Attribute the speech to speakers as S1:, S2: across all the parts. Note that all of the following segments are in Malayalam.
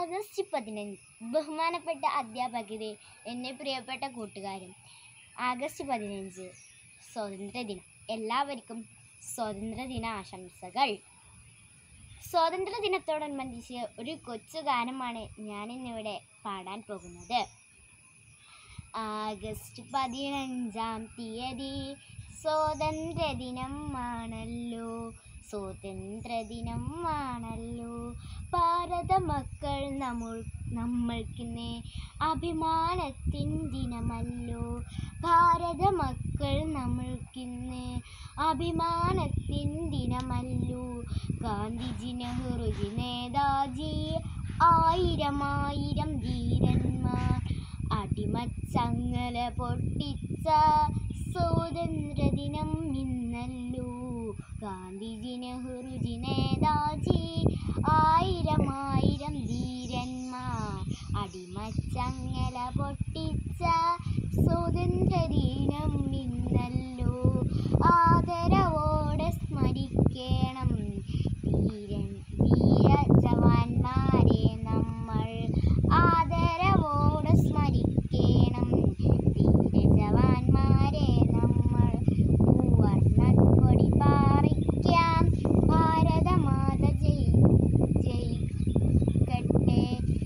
S1: ആഗസ്റ്റ് പതിനഞ്ച് ബഹുമാനപ്പെട്ട അധ്യാപകരെ എൻ്റെ പ്രിയപ്പെട്ട കൂട്ടുകാരും ആഗസ്റ്റ് പതിനഞ്ച് സ്വാതന്ത്ര്യദിനം എല്ലാവർക്കും സ്വാതന്ത്ര്യദിന ആശംസകൾ സ്വാതന്ത്ര്യദിനത്തോടനുബന്ധിച്ച് ഒരു കൊച്ചു ഗാനമാണ് ഞാനിന്നിവിടെ പാടാൻ പോകുന്നത് ആഗസ്റ്റ് പതിനഞ്ചാം തീയതി സ്വാതന്ത്ര്യദിനം ആണല്ലോ സ്വാതന്ത്ര്യദിനം ആണല്ലോ ഭാരത മക്കൾ നമ്മൾ നമ്മൾക്കിന്ന് അഭിമാനത്തിൻ ദിനമല്ലോ ഭാരത മക്കൾ നമ്മൾക്കിന്ന് അഭിമാനത്തിൻ ദിനമല്ലോ ഗാന്ധിജി നെഹ്റുജി നേതാജി ആയിരം ആയിരം ധീരന്മാർ അടിമച്ചങ്ങല പൊട്ടിച്ച സ്വാതന്ത്ര്യദിനം ഇന്നല്ലോ ഗാന്ധിജി നെഹ്റുജി നേതാജി ആയിരം ആയിരം ധീരന്മാർ അടിമച്ചങ്ങല പൊട്ടിച്ച സ്വാതന്ത്ര്യദിനം ഇന്നല്ലോ ആദരവോടെ സ്മരിക്കണം ധീരൻ ധീര ജവാന്മാരെ നമ്മൾ ആദരവോടെ സ്മരിക്കണം ധീര ജവാന്മാരെ നമ്മൾ മൂവർണ്ണക്കൊടി പാറിക്കാം ഭാരതമാത ജയി ജയിക്കട്ടെ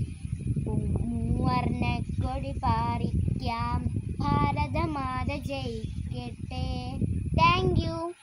S1: മൂവർണ്ണക്കൊടി പാറിക്കാം ഭാരതമാത ജയിക്കട്ടെ താങ്ക് യു